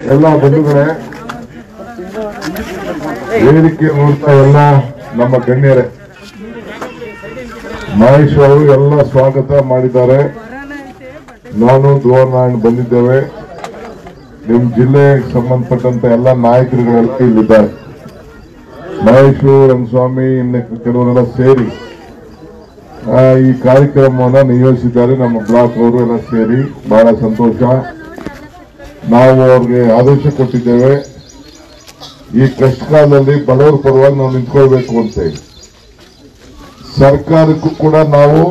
ಎಲ್ಲ ಬಂಧುಗಳೇ ವೇದಿಕೆ ನೋಡ್ತಾ ಎಲ್ಲ ನಮ್ಮ ಗಣ್ಯರೇ ಮಹೇಶ್ ಅವರು ಎಲ್ಲ ಸ್ವಾಗತ ಮಾಡಿದ್ದಾರೆ ನಾನು ಧ್ರುವನಾರಾಯಣ್ ಬಂದಿದ್ದೇವೆ ನಿಮ್ ಜಿಲ್ಲೆಗೆ ಸಂಬಂಧಪಟ್ಟಂತ ಎಲ್ಲ ನಾಯಕರುಗಳೆಲ್ಲ ಇಲ್ಲಿದ್ದಾರೆ ಮಹೇಶ್ ರಂಗಸ್ವಾಮಿ ಇನ್ನು ಕೆಲವರೆಲ್ಲ ಸೇರಿ ಆ, ಈ ಕಾರ್ಯಕ್ರಮವನ್ನ ನಿಯೋಜಿಸಿದ್ದಾರೆ ನಮ್ಮ ಬ್ಲಾಕ್ ಅವರು ಎಲ್ಲ ಸೇರಿ ಬಹಳ ಸಂತೋಷ ನಾವು ಅವ್ರಿಗೆ ಆದೇಶ ಕೊಟ್ಟಿದ್ದೇವೆ ಈ ಕಷ್ಟ ಕಾಲದಲ್ಲಿ ಬಡವರ ಪರವಾಗಿ ನಾವು ನಿಂತ್ಕೊಳ್ಬೇಕು ಅಂತ ಹೇಳಿ ಸರ್ಕಾರಕ್ಕೂ ಕೂಡ ನಾವು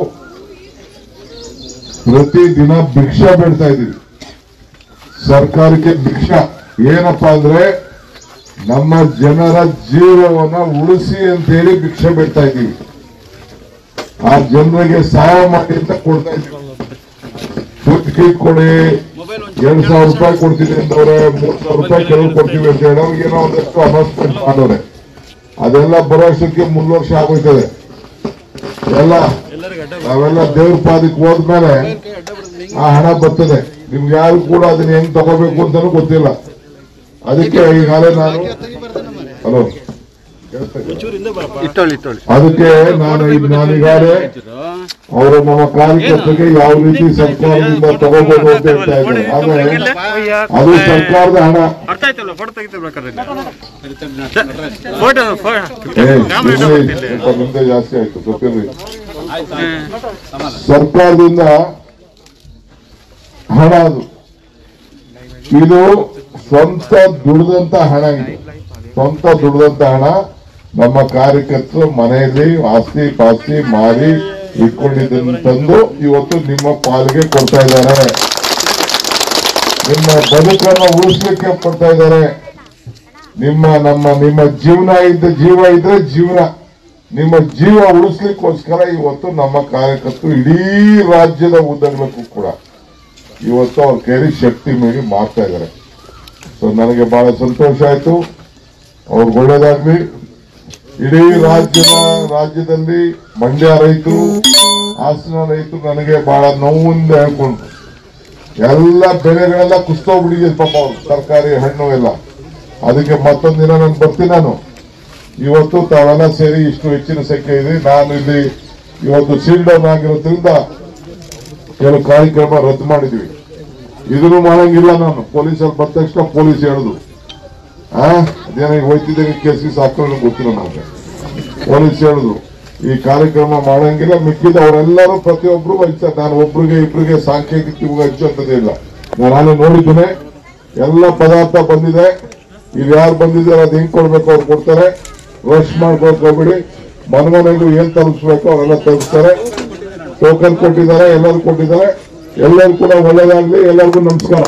ಪ್ರತಿದಿನ ಭಿಕ್ಷಾ ಬೇಡ್ತಾ ಇದ್ದೀವಿ ಸರ್ಕಾರಕ್ಕೆ ಭಿಕ್ಷಾ ಏನಪ್ಪಾ ಅಂದ್ರೆ ನಮ್ಮ ಜನರ ಜೀವವನ್ನ ಉಳಿಸಿ ಅಂತ ಹೇಳಿ ಭಿಕ್ಷೆ ಬೇಡ್ತಾ ಇದ್ದೀವಿ ಆ ಜನರಿಗೆ ಸಹಾಯ ಮಾಡಿ ಅಂತ ಕೊಡ್ತಾ ಇದ್ದೀವಿ ಫುಡ್ ಕಿಟ್ ಕೊಡಿ ಎರಡ್ ಸಾವಿರ ರೂಪಾಯಿ ಕೊಡ್ತೀವಿ ಅಂತವ್ರೆ ಮೂರ್ ಸಾವಿರ ರೂಪಾಯಿ ಕೆಲವು ಕೊಡ್ತೀವಿ ಅಂತ ಹೇಳಿ ಅವ್ರಿಗೆ ಏನೋ ಒಂದಷ್ಟು ಅನೌನ್ಸ್ಮೆಂಟ್ ಮಾಡೋರೆ ಅದೆಲ್ಲ ಬರೋ ಅಷ್ಟಕ್ಕೆ ಮೂರು ವರ್ಷ ಆಗೋಯ್ತದೆ ಎಲ್ಲ ನಾವೆಲ್ಲ ದೇವ್ರ ಪಾದಕ್ಕೆ ಹೋದ್ಮೇಲೆ ಆ ಹಣ ಬರ್ತದೆ ನಿಮ್ಗೆ ಯಾರು ಕೂಡ ಅದನ್ನ ಹೆಂಗ್ ತಗೋಬೇಕು ಅಂತಾನು ಗೊತ್ತಿಲ್ಲ ಅದಕ್ಕೆ ಈಗಾಗಲೇ ನಾನು ಹಲೋ ಇಟ್ಟೋಳಿ ಇಟ್ಟೋಳಿ ಅದಕ್ಕೆ ನಾನು ಈಗ ನಾನೀಗಾಗಲೇ ಅವರು ನಮ್ಮ ಕಾರ್ಯಕರ್ತರಿಗೆ ಯಾವ ರೀತಿ ಸರ್ಕಾರದಿಂದ ತಗೋಬಹುದು ಅಂತ ಹೇಳ್ತಾ ಇದ್ದಾರೆ ಆದ್ರೆ ಅದು ಸರ್ಕಾರದ ಹಣ ಅರ್ಥ ಆಯ್ತಲ್ಲ ಫೋಟೋ ತೆಗಿತೀವಿ ಬೇಕಾದ್ರೆ ಫೋಟೋ ಏ, ನಿಮ್ದೇ ಸ್ವಲ್ಪ ನಿಮ್ದೇ ಜಾಸ್ತಿ ಆಯ್ತು ಗೊತ್ತಿರಲಿ ಸರ್ಕಾರದಿಂದ ಹಣ ಅದು ಇದು ಸ್ವಂತ ದುಡ್ದಂತ ಹಣ ಇದು ಸ್ವಂತ ದುಡ್ದಂತ ಹಣ ನಮ್ಮ ಕಾರ್ಯಕರ್ತರು ಮನೆಯಲ್ಲಿ ಆಸ್ತಿ ಪಾಸ್ತಿ ಮಾರಿ ಇಟ್ಕೊಂಡಿದ್ದನ್ನು ತಂದು ಇವತ್ತು ನಿಮ್ಮ ಪಾಲಿಗೆ ಕೊಡ್ತಾ ಇದ್ದಾರೆ ನಿಮ್ಮ ಬದುಕನ್ನು ಉಳಿಸ್ಲಿಕ್ಕೆ ಕೊಡ್ತಾ ಇದ್ದಾರೆ ನಿಮ್ಮ ನಮ್ಮ ನಿಮ್ಮ ಜೀವನ ಇದ್ದ ಜೀವ ಇದ್ರೆ ಜೀವನ ನಿಮ್ಮ ಜೀವ ಉಳಿಸ್ಲಿಕ್ಕೋಸ್ಕರ ಇವತ್ತು ನಮ್ಮ ಕಾರ್ಯಕರ್ತರು ಇಡೀ ರಾಜ್ಯದ ಉದ್ದಗಲಕ್ಕೂ ಕೂಡ ಇವತ್ತು ಅವ್ರ ಕೈಲಿ ಶಕ್ತಿ ಮೀರಿ ಮಾಡ್ತಾ ಇದ್ದಾರೆ ಸೊ ನನಗೆ ಬಹಳ ಸಂತೋಷ ಆಯ್ತು ಅವ್ರಿಗೆ ಒಳ್ಳೇದಾಗ್ಲಿ ಇಡೀ ರಾಜ್ಯದ ರಾಜ್ಯದಲ್ಲಿ ಮಂಡ್ಯ ರೈತರು ಹಾಸನ ರೈತರು ನನಗೆ ಬಹಳ ನೋವಿಂದ ಹೇಳ್ಕೊಂಡ್ರು ಎಲ್ಲ ಬೆಳೆಗಳೆಲ್ಲ ಕುಸ್ತೋಗ್ಬಿಟ್ಟಿದೆ ಪಾಪ ಅವ್ರು ತರಕಾರಿ ಹಣ್ಣು ಎಲ್ಲ ಅದಕ್ಕೆ ಮತ್ತೊಂದು ದಿನ ನಾನು ಬರ್ತೀನಿ ನಾನು ಇವತ್ತು ತಾವೆಲ್ಲ ಸೇರಿ ಇಷ್ಟು ಹೆಚ್ಚಿನ ಸಂಖ್ಯೆ ಇದೆ ನಾನು ಇಲ್ಲಿ ಇವತ್ತು ಸೀಲ್ ಡೌನ್ ಆಗಿರೋದ್ರಿಂದ ಕೆಲವು ಕಾರ್ಯಕ್ರಮ ರದ್ದು ಮಾಡಿದ್ವಿ ಇದನ್ನು ಮಾಡಂಗಿಲ್ಲ ನಾನು ಪೊಲೀಸಲ್ಲಿ ಬಂದ ತಕ್ಷಣ ಪೊಲೀಸ್ ಹೇಳುದು ಆ ಅದೇನೋ ಈಗ ಹೋಯ್ತಿದ್ದೇನೆ ಕೇಸ್ ಗೀಸ್ ಹಾಕೊಂಡು ಗೊತ್ತಿಲ್ಲ ನಮ್ಗೆ ಪೊಲೀಸ್ ಹೇಳುದು ಈ ಕಾರ್ಯಕ್ರಮ ಮಾಡಂಗಿಲ್ಲ ಮಿಕ್ಕಿದ ಅವರೆಲ್ಲರೂ ಪ್ರತಿಯೊಬ್ರು ಹಂಚ್ತಾರೆ ನಾನು ಒಬ್ರಿಗೆ ಇಬ್ರಿಗೆ ಸಾಂಕೇತಿಕ ಹಂಚುವಂಥದ್ದೇ ಇಲ್ಲ ನಾನು ಅಲ್ಲಿ ನೋಡಿದ್ದೇನೆ ಎಲ್ಲ ಪದಾರ್ಥ ಬಂದಿದೆ ಇಲ್ಲಿ ಯಾರು ಬಂದಿದ್ದಾರೆ ಅದು ಹೆಂಗ್ ಕೊಡ್ಬೇಕು ಅವ್ರು ಕೊಡ್ತಾರೆ ರಶ್ ಮಾಡ್ಕೊಳಕ್ ಹೋಗ್ಬಿಡಿ ಮನಮನೆಗೂ ಏನ್ ತಲುಪಿಸ್ಬೇಕು ಅವರೆಲ್ಲ ತಲುಪಿಸ್ತಾರೆ ಟೋಕನ್ ಕೊಟ್ಟಿದ್ದಾರೆ ಎಲ್ಲರೂ ಕೊಟ್ಟಿದ್ದಾರೆ ಎಲ್ಲರೂ ಕೂಡ ಒಳ್ಳೇದಾಗ್ಲಿ ಎಲ್ಲರಿಗೂ ನಮಸ್ಕಾರ